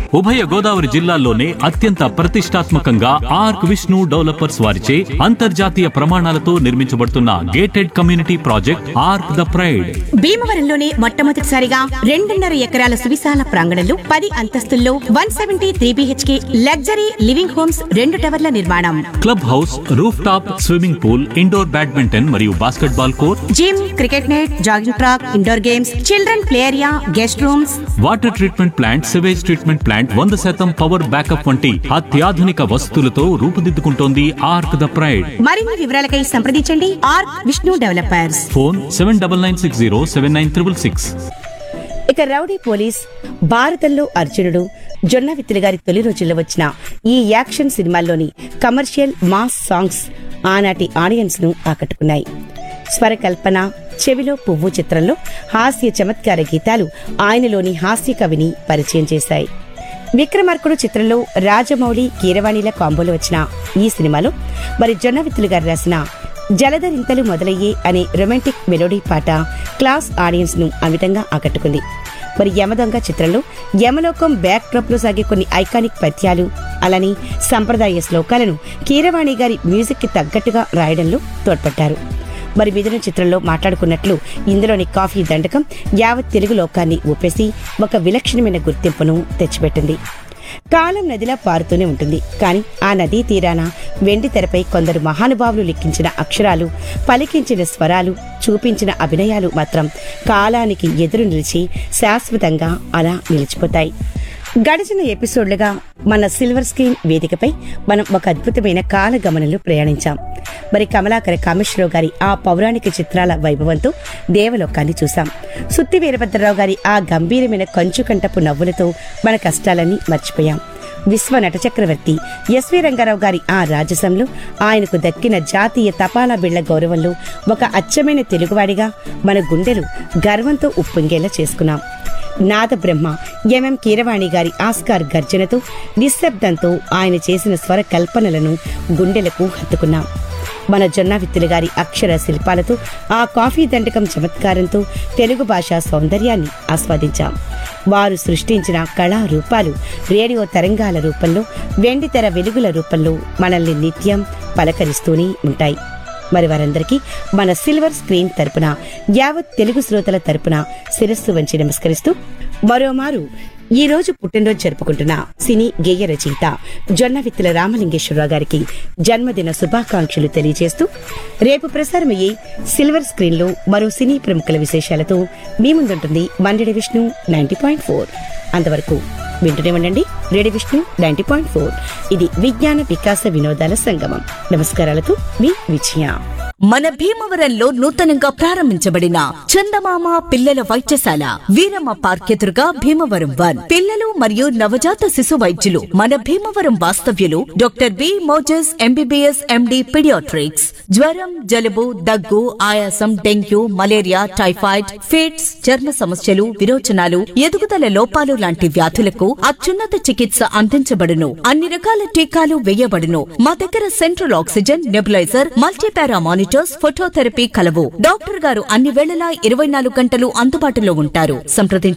ఉభయ గోదావరి జిల్లాల్లోనే అత్యంత ప్రతిష్టాత్మకంగా ఆర్క్ విష్ణు డెవలపర్స్ వారిచే అంతర్జాతీయ ప్రమాణాలతో నిర్మించబడుతున్న gated community project Arc the Pride భీమవరంలోనే మొట్టమొదటిసారిగా రెండున్నర ఎకరాల సువిశాల ప్రాంగణంలో పది అంతస్తుల్లో one seventy three BHK luxury living homes రెండు టవర్ల నిర్మాణం club house roof top swimming pool indoor badminton మరియు basketball court gym cricket net jogging track indoor games children play area guest rooms water treatment plant sewage treatment plant వంద శాతం power backup వంటి అత్యాధునిక వసతులతో రూపుదిద్దుకుంటోంది arc the pride మరిన్ని వివరాలకై సంప్రదించండి Arc Vishnu developers phone seven double nine six zero seven nine triple six ఇక rowdy police భారతంలో అర్జునుడు జొన్న విత్తులు గారి తొలి రోజుల్లో వచ్చిన ఈ యాక్షన్ సినిమాల్లోని కమర్షియల్ మాస్ సాంగ్స్ ఆనాటి ఆడియన్స్ ను ఆకట్టుకున్నాయి స్వరకల్పన చెవిలో పువ్వు చిత్రంలో హాస్య చమత్కార గీతాలు ఆయనలోని హాస్య కవిని పరిచయం చేశాయి విక్రమార్కుడు చిత్రంలో రాజమౌళి కీరవాణిల కాంబోలో వచ్చిన ఈ సినిమాలో మరి జొన్న విత్తులు గారు రాసిన జలధరింతలు మొదలయ్యే అనే రొమాంటిక్ మెలోడీ పాట క్లాస్ ఆడియన్స్ ను అమితంగా ఆకట్టుకుంది మరి యమదొంగ చిత్రంలో యమలోకం బ్యాక్ డ్రాప్ లో సాగే కొన్ని ఐకానిక్ పద్యాలు అలానే సంప్రదాయ శ్లోకాలను కీరవాణి గారి మ్యూజిక్ కి తగ్గట్టుగా రాయడంలో తోడ్పడ్డారు మరి మిథున చిత్రంలో మాట్లాడుకున్నట్లు ఇందులోని కాఫీ దండకం యావత్ తెలుగు లోకాన్ని ఊపేసి ఒక విలక్షణమైన గుర్తింపును తెచ్చిపెట్టింది కాలం నదిలా పారుతూనే ఉంటుంది కానీ ఆ నదీ తీరాన వెండి తెరపై కొందరు మహానుభావులు లిఖించిన అక్షరాలు పలికించిన స్వరాలు చూపించిన అభినయాలు మాత్రం కాలానికి ఎదురు నిలిచి శాశ్వతంగా అలా నిలిచిపోతాయి గడిచిన ఎపిసోడ్లుగా మన సిల్వర్ స్క్రీన్ వేదికపై మనం ఒక అద్భుతమైన కాలగమనంలో ప్రయాణించాం మరి కమలాకర కామేశ్వరరావు గారి ఆ పౌరాణిక చిత్రాల వైభవంతో దేవలోకాన్ని చూశాం సుత్తి వీరభద్రరావు గారి ఆ గంభీరమైన కంచుకంటపు నవ్వులతో మన కష్టాలన్నీ మర్చిపోయాం విశ్వ నట చక్రవర్తి ఎస్వి రంగారావు గారి ఆ రాజసంలో ఆయనకు దక్కిన జాతీయ తపాలా బిళ్ల గౌరవంలో ఒక అచ్చమైన తెలుగువాడిగా మన గుండెలు గర్వంతో ఉప్పొంగేలా చేసుకున్నాం నాద బ్రహ్మ ఎంఎం కీరవాణి గారి ఆస్కార్ గర్జనతో నిశ్శబ్దంతో ఆయన చేసిన స్వర కల్పనలను గుండెలకు హత్తుకున్నాం మన జొన్న విత్తులు గారి అక్షర శిల్పాలతో ఆ కాఫీ దండకం చమత్కారంతో తెలుగు భాష సౌందర్యాన్ని ఆస్వాదించాం వారు సృష్టించిన కళా రూపాలు రేడియో తరంగాల రూపంలో వెండితెర వెలుగుల రూపంలో మనల్ని నిత్యం పలకరిస్తూనే ఉంటాయి మరి వారందరికీ మన సిల్వర్ స్క్రీన్ తరపున యావత్ తెలుగు శ్రోతల తరపున శిరస్సు వంచి నమస్కరిస్తూ మరోమారు ఈ రోజు పుట్టినరోజు జరుపుకుంటున్న సినీ గేయ రచయిత జొన్నవిత్తుల రామలింగేశ్వరరావు గారికి జన్మదిన శుభాకాంక్షలు తెలియజేస్తూ రేపు ప్రసారమయ్యే సిల్వర్ స్క్రీన్ లో మరో సినీ ప్రముఖుల విశేషాలతో మీ ముందుంటుంది మండడి విష్ణు నైన్టీ పాయింట్ ఫోర్ అంతవరకు వింటూనే ఉండండి రేడి విష్ణు నైన్టీ పాయింట్ ఫోర్ ఇది విజ్ఞాన వికాస వినోదాల సంగమం నమస్కారాలతో మీ విజయ మన భీమవరంలో నూతనంగా ప్రారంభించబడిన చందమామ పిల్లల వైద్యశాల వీరమ్మ పార్క్ ఎదురుగా భీమవరం వన్ పిల్లలు మరియు నవజాత శిశు వైద్యులు మన భీమవరం వాస్తవ్యులు doctor B Moses MBBS MD paediatrics జ్వరం జలుబు దగ్గు ఆయాసం డెంగ్యూ మలేరియా టైఫాయిడ్ ఫిట్స్ చర్మ సమస్యలు విరోచనాలు ఎదుగుదల లోపాలు లాంటి వ్యాధులకు అత్యున్నత చికిత్స అందించబడును అన్ని రకాల టీకాలు వేయబడును మా దగ్గర central oxygen nebuliser multipara monitors phototherapy కలవు డాక్టర్ గారు అన్ని వేళలా ఇరవై నాలుగు గంటలు అందుబాటులో ఉంటారు సంప్రదించ